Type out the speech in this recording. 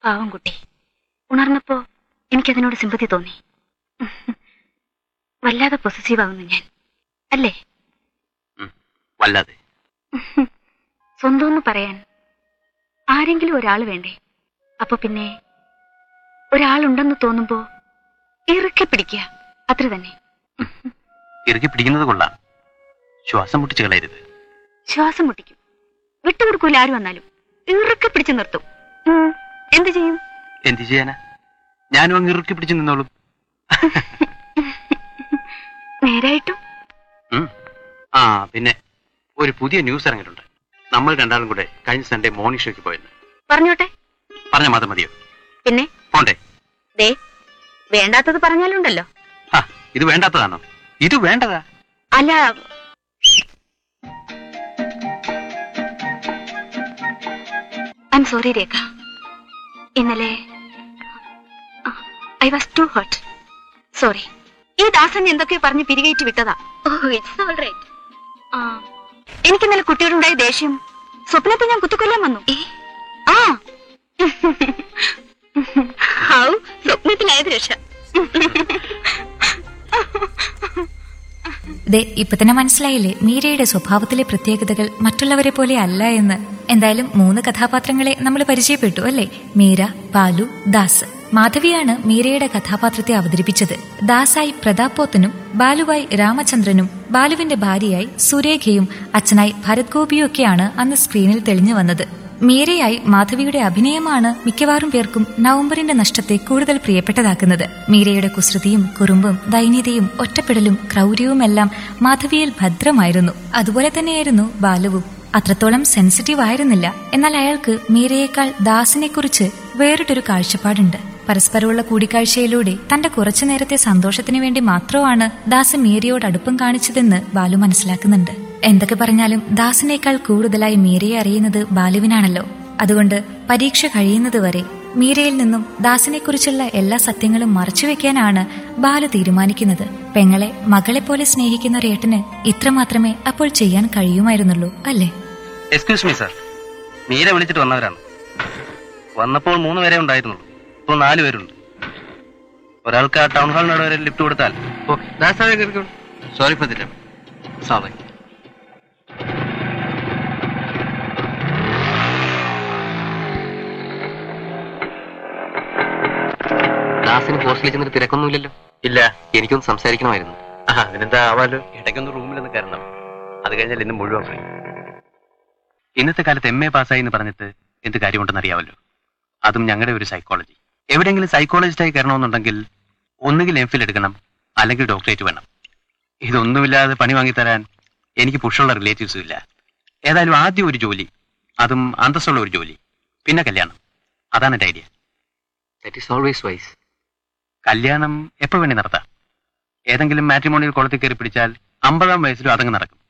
പാവം കുട്ടി ഉണർന്നപ്പോ എനിക്കതിനോട് സിമ്പതി തോന്നി വല്ലാതെ പൊസസീവ് ആവുന്നു ഞാൻ അല്ലേ വല്ലാതെ സ്വന്തം എന്ന് പറയാൻ ആരെങ്കിലും ഒരാൾ വേണ്ടേ അപ്പൊ പിന്നെ ഒരാളുണ്ടെന്ന് തോന്നുമ്പോ ഇറുക്കെ പിടിക്കുക അത്ര തന്നെ ഇറുക്കി പിടിക്കുന്നത് കൊള്ളാം ശ്വാസം മുട്ടിച്ച് കളയരുത് ശ്വാസം മുട്ടിക്കും വിട്ടുകൊടുക്കൂല ആര് വന്നാലും ഇറുക്കെ പിടിച്ചു നിർത്തും ഉം, എന്ത് ചെയ്യും എന്ത് ചെയ്യാനാ ഞാനും അങ്ങ് ഇറുക്കി പിടിച്ച് നിന്നോളും നേരായിട്ടും ഉം. ആ പിന്നെ ഒരു പുതിയ ന്യൂസ് ഇറങ്ങിയിട്ടുണ്ട് നമ്മൾ രണ്ടാളും കൂടെ കഴിഞ്ഞ സൺഡേ മോർണിംഗ് ഷോയ്ക്ക് പോയെന്ന് പറഞ്ഞോട്ടെ പറഞ്ഞ മാത്രം മതിയോ പിന്നെ പോണ്ടേ ദേ വേണ്ടാത്തത് പറഞ്ഞാലുണ്ടല്ലോ ആ ഇത് വേണ്ടാത്തതാണോ ഇത് വേണ്ടതാ അല്ല ഐ എം സോറി രേഖ ഇന്നലെ I was too hurt sorry ഈ ദാസൻ എന്തൊക്കെയോ പറഞ്ഞ് പിരികേറ്റി വിട്ടതാ ഓ ഇറ്റ്സ് ഓൾ റൈറ്റ് ആ എനിക്ക് ഇന്നലെ കുട്ടിയോടുണ്ടായ ദേഷ്യം സ്വപ്നത്തെ ഞാൻ കുത്തിക്കൊല്ലാൻ വന്നു ആ ഹൗ സ്വപ്നത്തിലായത് രക്ഷ ദേ ഇപ്പൊ തന്നെ മനസ്സിലായില്ലേ മീരയുടെ സ്വഭാവത്തിലെ പ്രത്യേകതകൾ മറ്റുള്ളവരെ പോലെ അല്ല എന്ന് എന്തായാലും മൂന്ന് കഥാപാത്രങ്ങളെ നമ്മൾ പരിചയപ്പെട്ടു അല്ലേ മീര ബാലു ദാസ് മാധവിയാണ് മീരയുടെ കഥാപാത്രത്തെ അവതരിപ്പിച്ചത് ദാസായി പ്രതാപ് പോത്തനും ബാലുവായി രാമചന്ദ്രനും ബാലുവിന്റെ ഭാര്യയായി സുരേഖയും അച്ഛനായി ഭരത് ഗോപിയൊക്കെയാണ് അന്ന് സ്ക്രീനിൽ തെളിഞ്ഞു വന്നത് മീരയായി മാധവിയുടെ അഭിനയമാണ് മിക്കവാറും പേർക്കും നവംബറിന്റെ നഷ്ടത്തെ കൂടുതൽ പ്രിയപ്പെട്ടതാക്കുന്നത് മീരയുടെ കുസൃതിയും കുറുമ്പും ദൈന്യതയും ഒറ്റപ്പെടലും ക്രൗര്യവുമെല്ലാം മാധവിയിൽ ഭദ്രമായിരുന്നു അതുപോലെ തന്നെയായിരുന്നു ബാലുവും അത്രത്തോളം സെൻസിറ്റീവ് ആയിരുന്നില്ല എന്നാൽ അയാൾക്ക് മീരയേക്കാൾ ദാസിനെക്കുറിച്ച് വേറിട്ടൊരു കാഴ്ചപ്പാടുണ്ട് പരസ്പരമുള്ള കൂടിക്കാഴ്ചയിലൂടെ തന്റെ കുറച്ചു നേരത്തെ സന്തോഷത്തിനു വേണ്ടി മാത്രമാണ് ദാസ് മീരയോട് അടുപ്പം കാണിച്ചതെന്ന് ബാലു മനസ്സിലാക്കുന്നുണ്ട് എന്തൊക്കെ പറഞ്ഞാലും ദാസിനേക്കാൾ കൂടുതലായി മീരയെ അറിയുന്നത് ബാലുവിനാണല്ലോ അതുകൊണ്ട് പരീക്ഷ കഴിയുന്നതുവരെ മീരയിൽ നിന്നും ദാസിനെക്കുറിച്ചുള്ള എല്ലാ സത്യങ്ങളും മറച്ചുവെക്കാനാണ് ബാലു തീരുമാനിക്കുന്നത് പെങ്ങളെ മകളെപ്പോലെ സ്നേഹിക്കുന്ന ഒരു ഏട്ടന് ഇത്രമാത്രമേ അപ്പോൾ ചെയ്യാൻ കഴിയുമായിരുന്നുള്ളൂ അല്ലേ എക്സ്ക്യൂസ് മീ സാർ മീര വിളിച്ചിട്ട് വന്നവരാണ് വന്നപ്പോൾ മൂന്ന് പേരെ ഉണ്ടായിരുന്നുള്ളൂ ഇപ്പോൾ നാല് പേരുണ്ട് ഒരാൾക്ക് ആ ടൗൺ ഹാളിനോട് വരെ ലിഫ്റ്റ് കൊടുത്താൽ സോറി ഫോർ ദി സോറി ദാസിന് ഹോസ്റ്റലിൽ ചെന്നിട്ട് തിരക്കൊന്നുമില്ലല്ലോ ഇല്ല എനിക്കൊന്ന് സംസാരിക്കണമായിരുന്നു ആ അതിനെന്താ ആവാലോ ഇടയ്ക്കൊന്ന് റൂമിലൊന്ന് കയറണം അത് കഴിഞ്ഞാൽ ഇന്ന് മുഴുവൻ ഫ്രീ ഇന്നത്തെ കാലത്ത് എം എ പാസ്സായി എന്ന് പറഞ്ഞിട്ട് എന്ത് കാര്യമുണ്ടെന്ന് അറിയാമല്ലോ അതും ഞങ്ങളുടെ ഒരു സൈക്കോളജി എവിടെയെങ്കിലും സൈക്കോളജിസ്റ്റായി കയറണമെന്നുണ്ടെങ്കിൽ ഒന്നുകിൽ എം ഫിൽ എടുക്കണം അല്ലെങ്കിൽ ഡോക്ടറേറ്റ് വേണം ഇതൊന്നുമില്ലാതെ പണി വാങ്ങിത്തരാൻ എനിക്ക് പുഷുള്ള റിലേറ്റീവ്സും ഇല്ല ഏതായാലും ആദ്യം ഒരു ജോലി അതും അന്തസ്സുള്ള ഒരു ജോലി പിന്നെ കല്യാണം അതാണ് എൻ്റെ idea that is always wise കല്യാണം എപ്പോൾ വേണേ നടത്താം ഏതെങ്കിലും മാട്രിമോണിയൽ കുളത്തിൽ കയറി പിടിച്ചാൽ അമ്പതാം വയസ്സിലും അതങ്ങ് നടക്കും